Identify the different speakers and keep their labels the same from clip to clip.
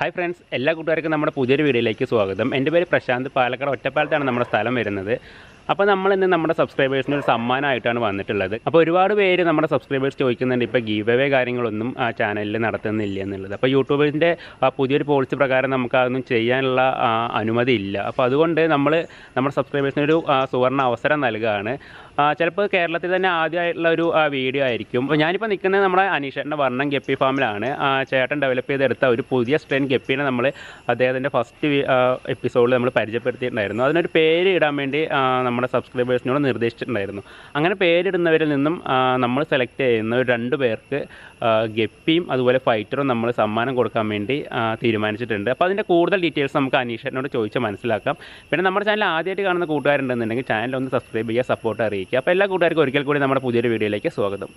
Speaker 1: hi friends എല്ലാ കൂട്ടുകാർക്കും നമ്മുടെ പുതിയൊരു വീഡിയോയിലേക്ക് സ്വാഗതം എൻ്റെ പേര് പ്രശാന്ത് പാലക്കാട് ഒറ്റപ്പാലത്താണ് നമ്മുടെ സ്ഥലം വരുന്നത് അപ്പോൾ നമ്മൾ ഇന്ന് നമ്മുടെ സബ്സ്ക്രൈബേഴ്സിന് ഒരു സമ്മാനമായിട്ടാണ് വന്നിട്ടുള്ളത് അപ്പോൾ ഒരുപാട് പേര് നമ്മുടെ സബ്സ്ക്രൈബേഴ്സ് ചോദിക്കുന്നുണ്ട് ഇപ്പോൾ ഗീവ് അവേ കാര്യങ്ങളൊന്നും ആ ചാനലിൽ നടത്തുന്നില്ല എന്നുള്ളത് അപ്പോൾ യൂട്യൂബിൻ്റെ പുതിയൊരു പോളിസി പ്രകാരം നമുക്ക് അതൊന്നും ചെയ്യാനുള്ള ആ, അനുമതി ഇല്ല അപ്പോൾ അതുകൊണ്ട് നമ്മൾ നമ്മുടെ സബ്സ്ക്രൈബേഴ്സിന് ഒരു ആ, സുവർണ്ണ അവസരം നൽകുകയാണ് ആ, ചിലപ്പോൾ കേരളത്തിൽ തന്നെ ആദ്യമായിട്ടുള്ള ഒരു ആ, വീഡിയോ ആയിരിക്കും അപ്പോൾ ഞാനിപ്പോൾ നിൽക്കുന്നത് നമ്മുടെ അനീഷേട്ടൻ്റെ വർണ്ണം ഗപ്പി ഫാമിലാണ് ആ, ചേട്ടൻ ഡെവലപ്പ് ചെയ്തെടുത്ത ഒരു പുതിയ സ്ട്രെയിൻ ഗപ്പീനെ നമ്മൾ അദ്ദേഹത്തിൻ്റെ ഫസ്റ്റ് എപ്പിസോഡിൽ നമ്മൾ പരിചയപ്പെടുത്തിയിട്ടുണ്ടായിരുന്നു അതിനൊരു പേര് ഇടാൻ വേണ്ടി ആ, നമ്മുടെ സബ്സ്ക്രൈബേഴ്സിനോട് നിർദ്ദേശിച്ചിട്ടുണ്ടായിരുന്നു അങ്ങനെ പേരിടുന്നവരിൽ നിന്നും ആ, നമ്മൾ സെലക്ട് ചെയ്യുന്ന ഒരു രണ്ട് പേർക്ക് ആ, ഗപ്പിയും അതുപോലെ ഫൈറ്ററും നമ്മൾ സമ്മാനം കൊടുക്കാൻ വേണ്ടി ആ, തീരുമാനിച്ചിട്ടുണ്ട് അപ്പോൾ അതിൻ്റെ കൂടുതൽ ഡീറ്റെയിൽസ് നമുക്ക് അനീഷേട്ടനോട് ചോദിച്ച് മനസ്സിലാക്കാം പിന്നെ നമ്മുടെ ചാനൽ ആദ്യമായിട്ട് കാണുന്ന കൂട്ടുകാരുണ്ടെന്നുണ്ടെങ്കിൽ ചാനൽ ഒന്ന് സബ്സ്ക്രൈബ് ചെയ്യുക സപ്പോർട്ട് അറിയിക്കുക അപ്പോൾ എല്ലാ കൂട്ടുകാർക്കും ഒരിക്കൽ കൂടി നമ്മുടെ പുതിയൊരു വീഡിയോയിലേക്ക് സ്വാഗതം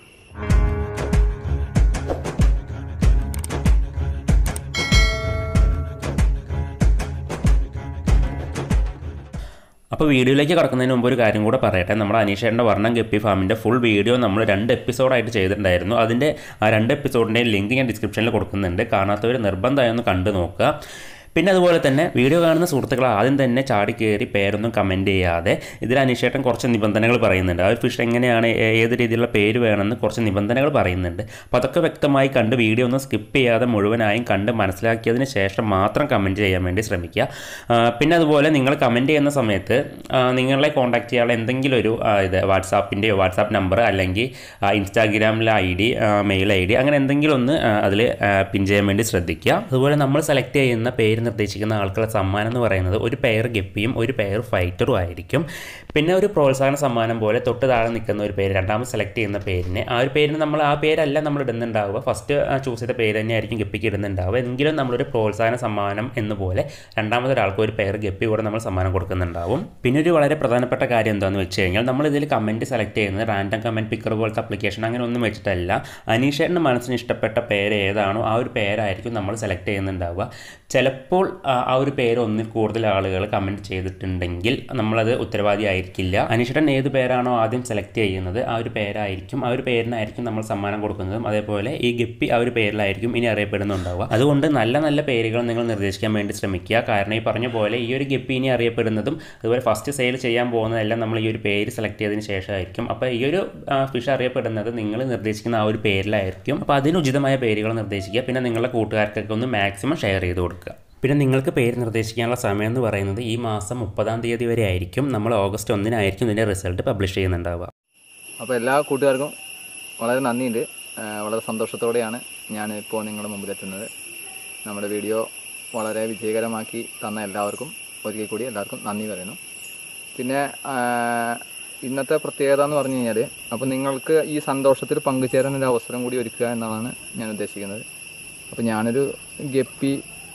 Speaker 1: അപ്പോൾ വീഡിയോയിലേക്ക് കടക്കുന്നതിന് മുമ്പ് ഒരു കാര്യം കൂടെ പറയട്ടെ നമ്മുടെ അനീഷേൻ്റെ വർണ്ണം ഗപ്പി ഫാമിൻ്റെ ഫുൾ വീഡിയോ നമ്മൾ രണ്ട് എപ്പിസോഡായിട്ട് ചെയ്തിട്ടുണ്ടായിരുന്നു അതിൻ്റെ ആ രണ്ട് എപ്പിസോഡിൻ്റെ ലിങ്ക് ഞാൻ ഡിസ്ക്രിപ്ഷനിൽ കൊടുക്കുന്നുണ്ട് കാണാത്തവർ നിർബന്ധമായി ഒന്ന് കണ്ടു നോക്കുക പിന്നെ അതുപോലെ തന്നെ വീഡിയോ കാണുന്ന സുഹൃത്തുക്കൾ ആദ്യം തന്നെ ചാടി കയറി പേരൊന്നും കമൻറ്റ് ചെയ്യാതെ ഇതിൽ അനീഷേട്ടൻ കുറച്ച് നിബന്ധനകൾ പറയുന്നുണ്ട് ആ ഒരു ഫിഷ് എങ്ങനെയാണ് ഏ- ഏത് രീതിയിലുള്ള പേര് വേണമെന്ന് കുറച്ച് നിബന്ധനകൾ പറയുന്നുണ്ട് അപ്പോൾ അതൊക്കെ വ്യക്തമായി കണ്ട് വീഡിയോ ഒന്ന് സ്കിപ്പ് ചെയ്യാതെ മുഴുവനായും കണ്ട് മനസ്സിലാക്കിയതിന് ശേഷം മാത്രം കമൻറ്റ് ചെയ്യാൻ വേണ്ടി ശ്രമിക്കുക ആ, പിന്നെ അതുപോലെ നിങ്ങൾ കമൻറ്റ് ചെയ്യുന്ന സമയത്ത് ആ, നിങ്ങളെ കോൺടാക്ട് ചെയ്യാനുള്ള എന്തെങ്കിലും ഒരു ആ, ഇത് വാട്സാപ്പിൻ്റെയോ വാട്സാപ്പ് നമ്പർ അല്ലെങ്കിൽ ആ, ഇൻസ്റ്റാഗ്രാമിലെ I D mail I D അങ്ങനെ എന്തെങ്കിലും ഒന്ന് അതിൽ പിൻ ചെയ്യാൻ വേണ്ടി ശ്രദ്ധിക്കുക അതുപോലെ നമ്മൾ സെലക്ട് ചെയ്യുന്ന പേര് നിർദ്ദേശിക്കുന്ന ആൾക്കുള്ള സമ്മാനം എന്ന് പറയുന്നത് ഒരു പെയർ ഗപ്പിയും ഒരു പെയർ ഫൈറ്ററും ആയിരിക്കും പിന്നെ ഒരു പ്രോത്സാഹന സമ്മാനം പോലെ തൊട്ട് താഴെ നിൽക്കുന്ന ഒരു പേര് രണ്ടാമത് സെലക്ട് ചെയ്യുന്ന പേരിന് ആ ഒരു പേരിന് നമ്മൾ ആ പേരല്ല നമ്മൾ ഇടുന്നുണ്ടാവുക ഫസ്റ്റ് ചൂസ് ചെയ്ത പേര് തന്നെയായിരിക്കും ഗപ്പിക്ക് ഇടുന്നുണ്ടാവുക എങ്കിലും നമ്മളൊരു പ്രോത്സാഹന സമ്മാനം എന്ന പോലെ രണ്ടാമതൊരാൾക്ക് ഒരു പെയർ ഗപ്പി കൂടെ നമ്മൾ സമ്മാനം കൊടുക്കുന്നുണ്ടാവും പിന്നെ ഒരു വളരെ പ്രധാനപ്പെട്ട കാര്യം എന്താണെന്ന് വെച്ച് കഴിഞ്ഞാൽ നമ്മൾ ഇതിൽ കമൻറ്റ് സെലക്ട് ചെയ്യുന്നത് റാൻഡം കമൻറ്റ് പിക്കർ പോലത്തെ അപ്ലിക്കേഷൻ അങ്ങനെ ഒന്നും വെച്ചിട്ടല്ല അനീഷേട്ടൻ്റെ മനസ്സിന് ഇഷ്ടപ്പെട്ട പേര് ഏതാണോ ആ ഒരു പേരായിരിക്കും നമ്മൾ സെലക്ട് ചെയ്യുന്നുണ്ടാവുക ചിലപ്പോൾ ആ ആ ഒരു പേര് ഒന്നിൽ കൂടുതൽ ആളുകൾ കമൻറ്റ് ചെയ്തിട്ടുണ്ടെങ്കിൽ നമ്മളത് ഉത്തരവാദി ആയിരിക്കില്ല അനീഷേട്ടൻ ഏത് പേരാണോ ആദ്യം സെലക്ട് ചെയ്യുന്നത് ആ ഒരു പേരായിരിക്കും ആ ഒരു പേരിനായിരിക്കും നമ്മൾ സമ്മാനം കൊടുക്കുന്നതും അതേപോലെ ഈ ഗപ്പി ആ ഒരു പേരിലായിരിക്കും ഇനി അറിയപ്പെടുന്നുണ്ടാവുക അതുകൊണ്ട് നല്ല നല്ല പേരുകൾ നിങ്ങൾ നിർദ്ദേശിക്കാൻ വേണ്ടി ശ്രമിക്കുക കാരണം ഈ പറഞ്ഞ പോലെ ഈ ഒരു ഗപ്പി ഇനി അറിയപ്പെടുന്നതും അതുപോലെ ഫസ്റ്റ് സെയിൽ ചെയ്യാൻ പോകുന്നതെല്ലാം നമ്മൾ ഈ ഒരു പേര് സെലക്ട് ചെയ്തതിന് ശേഷമായിരിക്കും അപ്പോൾ ഈ ഒരു ഫിഷ് അറിയപ്പെടുന്നത് നിങ്ങൾ നിർദ്ദേശിക്കുന്ന ആ ഒരു പേരിലായിരിക്കും അപ്പോൾ അതിന് ഉചിതമായ പേരുകൾ നിർദ്ദേശിക്കുക പിന്നെ നിങ്ങളുടെ കൂട്ടുകാർക്കൊക്കെ ഒന്ന് മാക്സിമം ഷെയർ ചെയ്ത് കൊടുക്കുക പിന്നെ നിങ്ങൾക്ക് പേര് നിർദ്ദേശിക്കാനുള്ള സമയം എന്ന് പറയുന്നത് ഈ മാസം മുപ്പതാം തീയതി വരെ ആയിരിക്കും നമ്മൾ ഓഗസ്റ്റ് ഒന്നിനായിരിക്കും ഇതിൻ്റെ റിസൾട്ട് പബ്ലിഷ് ചെയ്യുന്നുണ്ടാവുക
Speaker 2: അപ്പോൾ എല്ലാ കൂട്ടുകാർക്കും വളരെ നന്ദിയുണ്ട് ആ, വളരെ സന്തോഷത്തോടെയാണ് ഞാൻ ഇപ്പോൾ നിങ്ങളുടെ മുമ്പിലെത്തുന്നത് നമ്മുടെ വീഡിയോ വളരെ വിജയകരമാക്കി തന്ന എല്ലാവർക്കും ഒരിക്കൽ കൂടി എല്ലാവർക്കും നന്ദി പറയുന്നു പിന്നെ ആ, ഇന്നത്തെ പ്രത്യേകത എന്ന് പറഞ്ഞു കഴിഞ്ഞാൽ അപ്പോൾ നിങ്ങൾക്ക് ഈ സന്തോഷത്തിൽ പങ്കുചേരാൻ ഒരു അവസരം കൂടി ഒരുക്കുക എന്നാണ് ഞാൻ ഉദ്ദേശിക്കുന്നത് അപ്പോൾ ഞാനൊരു ഗപ്പി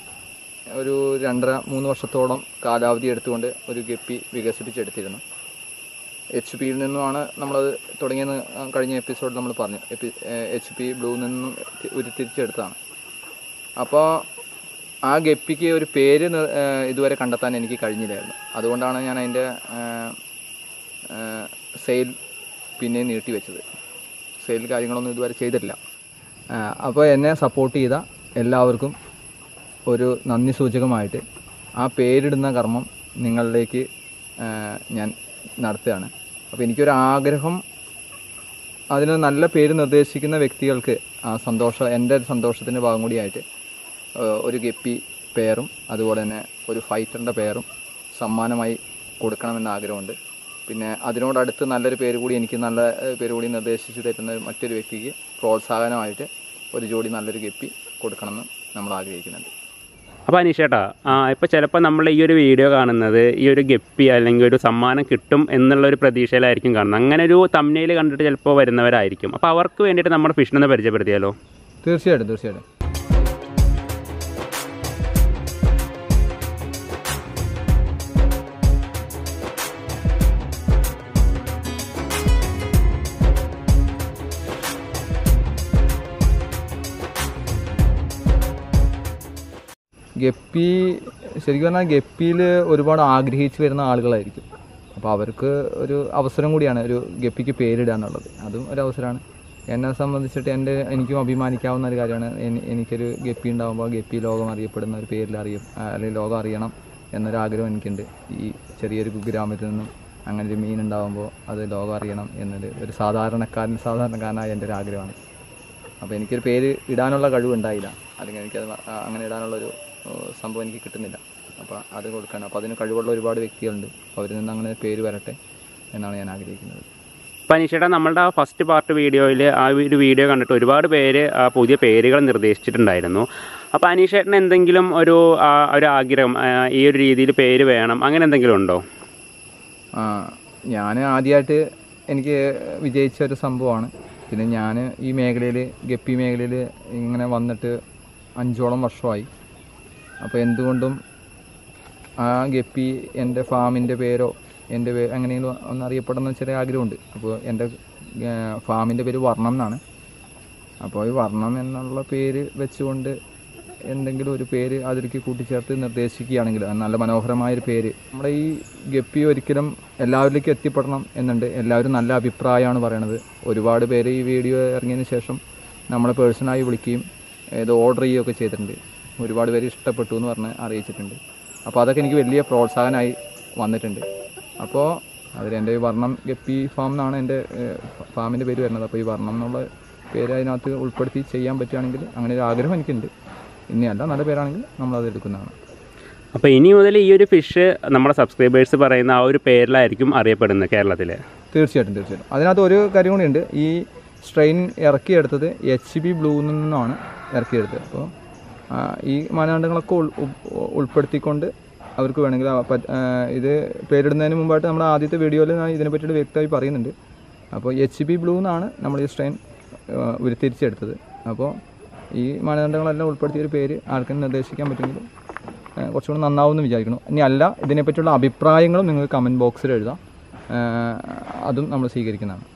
Speaker 2: ഒരു രണ്ടര മൂന്ന് വർഷത്തോളം കാലാവധി എടുത്തുകൊണ്ട് ഒരു ഗപ്പി വികസിപ്പിച്ചെടുത്തിരുന്നു എച്ച് പിയിൽ നിന്നുമാണ് നമ്മളത് തുടങ്ങിയെന്ന് കഴിഞ്ഞ എപ്പിസോഡിൽ നമ്മൾ പറഞ്ഞു എപ്പി എച്ച് പി ബ്ലൂവിൽ നിന്നും തി- ഉരുത്തിരിച്ചെടുത്തതാണ് അപ്പോൾ ആ ഗപ്പിക്ക് ഒരു പേര് നിർ- ഏഹ് ഇതുവരെ കണ്ടെത്താൻ എനിക്ക് കഴിഞ്ഞില്ലായിരുന്നു അതുകൊണ്ടാണ് ഞാൻ അതിൻ്റെ സെയിൽ പിന്നെയും നീട്ടി വെച്ചത് സെയിൽ കാര്യങ്ങളൊന്നും ഇതുവരെ ചെയ്തിട്ടില്ല അപ്പോൾ എന്നെ സപ്പോർട്ട് ചെയ്ത എല്ലാവർക്കും ഒരു നന്ദി സൂചകമായിട്ട് ആ പേരിടുന്ന കർമ്മം നിങ്ങളിലേക്ക് ആ, ഞാൻ നടത്തുകയാണ് അപ്പോൾ എനിക്കൊരു ആഗ്രഹം അതിന് നല്ല പേര് നിർദ്ദേശിക്കുന്ന വ്യക്തികൾക്ക് ആ സന്തോഷം എൻ്റെ ഒരു സന്തോഷത്തിൻ്റെ ഭാഗം കൂടിയായിട്ട് ആ, ഒരു ഗപ്പി പേരും അതുപോലെ തന്നെ ഒരു ഫൈറ്ററിൻ്റെ പേരും സമ്മാനമായി കൊടുക്കണമെന്ന് ആഗ്രഹമുണ്ട് പിന്നെ അതിനോടടുത്ത് നല്ലൊരു പേര് കൂടി എനിക്ക് നല്ല ഏഹ്, പേര് കൂടി നിർദ്ദേശിച്ച് തരുന്ന മറ്റൊരു വ്യക്തിക്ക് പ്രോത്സാഹനമായിട്ട് ഒരു ജോഡി നല്ലൊരു ഗപ്പി കൊടുക്കണമെന്ന് നമ്മൾ ആഗ്രഹിക്കുന്നുണ്ട്
Speaker 1: അപ്പോൾ അനീഷേട്ടാ ഇപ്പോൾ ചിലപ്പോൾ നമ്മൾ ഈ ഒരു വീഡിയോ കാണുന്നത് ഈ ഒരു ഗപ്പി അല്ലെങ്കിൽ ഒരു സമ്മാനം കിട്ടും എന്നുള്ള ഒരു പ്രതീക്ഷയിലായിരിക്കും കാണുന്നത് അങ്ങനെ ഒരു തമ്നയിൽ കണ്ടിട്ട് ചിലപ്പോൾ വരുന്നവരായിരിക്കും അപ്പോൾ അവർക്ക് വേണ്ടിയിട്ട് നമ്മുടെ ഫിഷിനെ പരിചയപ്പെടുത്തിയാലോ
Speaker 2: തീർച്ചയായിട്ടും തീർച്ചയായിട്ടും ഗപ്പി ശരിക്കും പറഞ്ഞാൽ ഗപ്പിയിൽ ഒരുപാട് ആഗ്രഹിച്ച് വരുന്ന ആളുകളായിരിക്കും അപ്പോൾ അവർക്ക് ഒരു അവസരം കൂടിയാണ് ഒരു ഗപ്പിക്ക് പേരിടുക എന്നുള്ളത് അതും ഒരു അവസരമാണ് എന്നെ സംബന്ധിച്ചിട്ട് എൻ്റെ എനിക്കും അഭിമാനിക്കാവുന്ന ഒരു കാര്യമാണ് എനി- എനിക്കൊരു ഗപ്പി ഉണ്ടാകുമ്പോൾ ഗപ്പി ലോകം അറിയപ്പെടുന്ന ഒരു പേരിൽ അറിയും ആ, അല്ലെങ്കിൽ ലോകം അറിയണം എന്നൊരു ആഗ്രഹം എനിക്കുണ്ട് ഈ ചെറിയൊരു കുഗ്രാമത്തിൽ നിന്നും അങ്ങനെ ഒരു മീൻ ഉണ്ടാകുമ്പോൾ അത് ലോകം അറിയണം എന്നൊരു ഒരു സാധാരണക്കാരൻ സാധാരണക്കാരനായ എൻ്റെ ഒരു ആഗ്രഹമാണ് അപ്പോൾ എനിക്കൊരു പേര് ഇടാനുള്ള കഴിവുണ്ടായില്ല അല്ലെങ്കിൽ എനിക്കത് മ- ആ, അങ്ങനെ ഇടാനുള്ളൊരു ഏഹ്, സംഭവം എനിക്ക് കിട്ടുന്നില്ല അപ്പോൾ അത് കൊടുക്കണം അപ്പോൾ അതിന് കഴിവുള്ള ഒരുപാട് വ്യക്തികളുണ്ട് അപ്പോൾ അവരിൽ നിന്ന് അങ്ങനെ പേര് വരട്ടെ എന്നാണ് ഞാൻ ആഗ്രഹിക്കുന്നത്
Speaker 3: അപ്പോൾ അനീഷേട്ടാ നമ്മളുടെ ആ ഫസ്റ്റ് പാർട്ട് വീഡിയോയിൽ ആ ഒരു വീഡിയോ കണ്ടിട്ട് ഒരുപാട് പേര് ആ പുതിയ പേരുകൾ നിർദ്ദേശിച്ചിട്ടുണ്ടായിരുന്നു അപ്പോൾ അനീഷേട്ടന് എന്തെങ്കിലും ഒരു ആ, ഒരു ആഗ്രഹം ആ, ഈ ഒരു രീതിയിൽ പേര് വേണം അങ്ങനെ എന്തെങ്കിലും ഉണ്ടോ
Speaker 2: ഞാൻ ആദ്യമായിട്ട് എനിക്ക് വിജയിച്ച ഒരു സംഭവമാണ് പിന്നെ ഞാൻ ഈ മേഖലയിൽ ഗപ്പി മേഖലയിൽ ഇങ്ങനെ വന്നിട്ട് അഞ്ചോളം വർഷമായി അപ്പോൾ എന്തുകൊണ്ടും ആ ഗപ്പി എൻ്റെ ഫാമിൻ്റെ പേരോ എൻ്റെ പേ എങ്ങനെയെങ്കിലും ഒന്ന് അറിയപ്പെടുന്ന ചെറിയ ആഗ്രഹമുണ്ട് അപ്പോൾ എൻ്റെ ഫാമിൻ്റെ പേര് വർണ്ണം എന്നാണ് അപ്പോൾ ഈ വർണ്ണം എന്നുള്ള പേര് വെച്ചുകൊണ്ട് എന്തെങ്കിലും ഒരു പേര് അതിലേക്ക് കൂട്ടിച്ചേർത്ത് നിർദ്ദേശിക്കുകയാണെങ്കിൽ അത് നല്ല മനോഹരമായൊരു പേര് നമ്മുടെ ഈ ഗപ്പി ഒരിക്കലും എല്ലാവരിലേക്കും എത്തിപ്പെടണം എന്നുണ്ട് എല്ലാവരും നല്ല അഭിപ്രായമാണ് പറയണത് ഒരുപാട് പേര് ഈ വീഡിയോ ഇറങ്ങിയതിന് ശേഷം നമ്മളെ പേഴ്സണായി വിളിക്കുകയും ഇത് ഓർഡർ ചെയ്യുകയൊക്കെ ചെയ്തിട്ടുണ്ട് ഒരുപാട് പേര് ഇഷ്ടപ്പെട്ടു എന്ന് പറഞ്ഞ് അറിയിച്ചിട്ടുണ്ട് അപ്പോൾ അതൊക്കെ എനിക്ക് വലിയ പ്രോത്സാഹനമായി വന്നിട്ടുണ്ട് അപ്പോൾ അതിൽ എൻ്റെ ഈ വർണ്ണം ഗപ്പി ഫാം എന്നാണ് എൻ്റെ ഫാമിൻ്റെ പേര് വരുന്നത് അപ്പോൾ ഈ വർണ്ണം എന്നുള്ള പേര് അതിനകത്ത് ഉൾപ്പെടുത്തി ചെയ്യാൻ പറ്റുകയാണെങ്കിൽ അങ്ങനെ ഒരു ആഗ്രഹം എനിക്കുണ്ട് ഇനി അല്ല നല്ല പേരാണെങ്കിൽ നമ്മളത് എടുക്കുന്നതാണ്
Speaker 3: അപ്പോൾ ഇനി മുതൽ ഈ ഒരു ഫിഷ് നമ്മുടെ സബ്സ്ക്രൈബേഴ്സ് പറയുന്ന ആ ഒരു പേരിലായിരിക്കും അറിയപ്പെടുന്നത് കേരളത്തിൽ
Speaker 2: തീർച്ചയായിട്ടും തീർച്ചയായിട്ടും അതിനകത്ത് ഒരു കാര്യം കൂടിയുണ്ട് ഈ സ്ട്രെയിൻ ഇറക്കിയെടുത്തത് എച്ച് ബി ബ്ലൂ നിന്നാണ് ഇറക്കിയെടുത്തത് അപ്പോൾ ആ, ഈ മാനദണ്ഡങ്ങളൊക്കെ ഉൾ ഉൾ- ഉൾപ്പെടുത്തിക്കൊണ്ട് അവർക്ക് വേണമെങ്കിൽ ആ പറ്റ- ആ, ഇത് പേരിടുന്നതിന് മുമ്പായിട്ട് നമ്മുടെ ആദ്യത്തെ വീഡിയോയിൽ ഞാൻ ഇതിനെ പറ്റിയിട്ട് വ്യക്തമായി പറയുന്നുണ്ട് അപ്പോൾ എച്ച് ബി ബ്ലൂ എന്നാണ് നമ്മൾ ഈ സ്ട്രെയിൻ ഉരുത്തിരിച്ചെടുത്തത് അപ്പോൾ ഈ മാനദണ്ഡങ്ങളെല്ലാം ഉൾപ്പെടുത്തിയ ഒരു പേര് ആൾക്കാർ നിർദ്ദേശിക്കാൻ പറ്റുമെങ്കിൽ ഏഹ് കുറച്ചുകൂടി നന്നാവുമെന്ന് വിചാരിക്കുന്നു ഇനി അല്ല ഇതിനെപ്പറ്റിയുള്ള അഭിപ്രായങ്ങളും നിങ്ങൾ കമൻറ്റ് ബോക്സിൽ എഴുതാം ഏഹ് അതും നമ്മൾ സ്വീകരിക്കുന്നതാണ്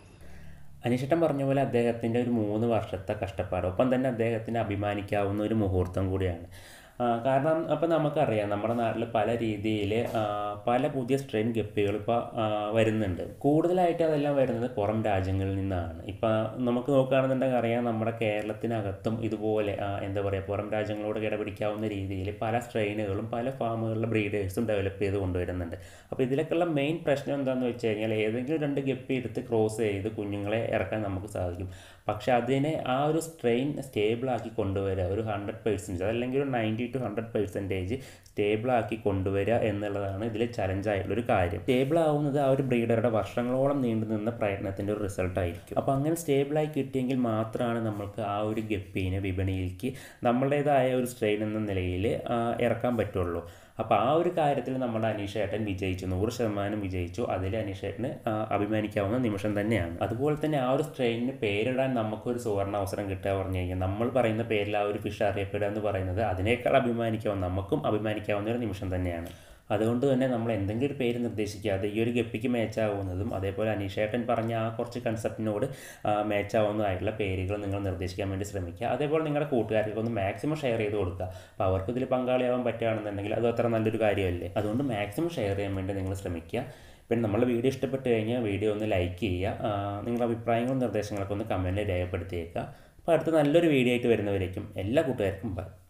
Speaker 1: അനീഷേട്ടൻ പറഞ്ഞ പോലെ അദ്ദേഹത്തിൻ്റെ ഒരു മൂന്ന് വർഷത്തെ കഷ്ടപ്പാട് ഒപ്പം തന്നെ അദ്ദേഹത്തിന് അഭിമാനിക്കാവുന്ന ഒരു മുഹൂർത്തം കൂടിയാണ് ആ, കാരണം അപ്പം നമുക്കറിയാം നമ്മുടെ നാട്ടിൽ പല രീതിയിൽ പല പുതിയ സ്ട്രെയിൻ ഗപ്പികൾ ഇപ്പോൾ വരുന്നുണ്ട് കൂടുതലായിട്ട് അതെല്ലാം വരുന്നത് പുറം രാജ്യങ്ങളിൽ നിന്നാണ് ഇപ്പം നമുക്ക് നോക്കുകയാണെന്നുണ്ടെങ്കിൽ അറിയാം നമ്മുടെ കേരളത്തിനകത്തും ഇതുപോലെ ആ, എന്താ പറയുക പുറം രാജ്യങ്ങളോട് കിടപിടിക്കാവുന്ന രീതിയിൽ പല സ്ട്രെയിനുകളും പല ഫാമുകളിലെ ബ്രീഡേഴ്സും ഡെവലപ്പ് ചെയ്ത് കൊണ്ടുവരുന്നുണ്ട് അപ്പോൾ ഇതിലൊക്കെയുള്ള മെയിൻ പ്രശ്നം എന്താണെന്ന് വെച്ച് കഴിഞ്ഞാൽ ഏതെങ്കിലും രണ്ട് ഗപ്പി എടുത്ത് ക്രോസ് ചെയ്ത് കുഞ്ഞുങ്ങളെ ഇറക്കാൻ നമുക്ക് സാധിക്കും പക്ഷെ അതിനെ ആ ഒരു സ്ട്രെയിൻ സ്റ്റേബിളാക്കി കൊണ്ടുവരിക ഒരു ഹൺഡ്രഡ് പെർസെൻറ്റേജ് അതല്ലെങ്കിൽ ഒരു നയൻറ്റി ടു ഹൺഡ്രഡ് പെർസെൻറ്റേജ് സ്റ്റേബിളാക്കി കൊണ്ടുവരിക എന്നുള്ളതാണ് ഇതിൽ ചലഞ്ചായിട്ടുള്ളൊരു കാര്യം സ്റ്റേബിൾ ആവുന്നത് ആ ഒരു ബ്രീഡറുടെ വർഷങ്ങളോളം നീണ്ടു നിന്ന പ്രയത്നത്തിൻ്റെ ഒരു റിസൾട്ട് ആയിരിക്കും അപ്പോൾ അങ്ങനെ സ്റ്റേബിളായി കിട്ടിയെങ്കിൽ മാത്രമാണ് നമ്മൾക്ക് ആ ഒരു ഗപ്പീനെ വിപണിയിലേക്ക് നമ്മളുടേതായ ഒരു സ്ട്രെയിൻ എന്ന നിലയിൽ ഇറക്കാൻ പറ്റുള്ളൂ അപ്പോൾ ആ ഒരു കാര്യത്തിൽ നമ്മുടെ അനീഷേട്ടൻ വിജയിച്ചു നൂറ് ശതമാനം വിജയിച്ചു അതിൽ അനീഷേട്ടന് ആ, അഭിമാനിക്കാവുന്ന നിമിഷം തന്നെയാണ് അതുപോലെ തന്നെ ആ ഒരു സ്ട്രെയിനിന് പേരിടാൻ നമുക്കൊരു സുവർണ അവസരം കിട്ടുക പറഞ്ഞു കഴിഞ്ഞാൽ നമ്മൾ പറയുന്ന പേരിൽ ആ ഒരു ഫിഷ് അറിയപ്പെടുക എന്ന് പറയുന്നത് അതിനേക്കാൾ അഭിമാനിക്കാവുന്ന നമുക്കും അഭിമാനിക്കാവുന്ന ഒരു നിമിഷം തന്നെയാണ് അതുകൊണ്ട് തന്നെ നമ്മൾ എന്തെങ്കിലും ഒരു പേര് നിർദ്ദേശിക്കാതെ ഈ ഒരു ഗപ്പിക്ക് മാച്ചാവുന്നതും അതേപോലെ അനീഷേട്ടൻ പറഞ്ഞ ആ കുറച്ച് കൺസെപ്റ്റിനോട് മാച്ചാവുന്നതായിട്ടുള്ള പേരുകൾ നിങ്ങൾ നിർദ്ദേശിക്കാൻ വേണ്ടി ശ്രമിക്കുക അതേപോലെ നിങ്ങളുടെ കൂട്ടുകാർക്ക് ഒന്ന് മാക്സിമം ഷെയർ ചെയ്ത് കൊടുക്കുക അപ്പോൾ അവർക്ക് ഇതിൽ പങ്കാളിയാവാൻ പറ്റുകയാണെന്നുണ്ടെങ്കിൽ അത് അത്ര നല്ലൊരു കാര്യമല്ലേ അതുകൊണ്ട് മാക്സിമം ഷെയർ ചെയ്യാൻ വേണ്ടി നിങ്ങൾ ശ്രമിക്കുക പിന്നെ നമ്മളെ വീഡിയോ ഇഷ്ടപ്പെട്ട് കഴിഞ്ഞാൽ വീഡിയോ ഒന്ന് ലൈക്ക് ചെയ്യുക ആ, നിങ്ങളുടെ അഭിപ്രായങ്ങളും നിർദ്ദേശങ്ങളൊക്കെ ഒന്ന് കമൻറ്റിൽ രേഖപ്പെടുത്തിയേക്കുക അപ്പോൾ അടുത്ത നല്ലൊരു വീഡിയോ ആയിട്ട് വരുന്നവരേക്കും എല്ലാ കൂട്ടുകാർക്കും ബൈ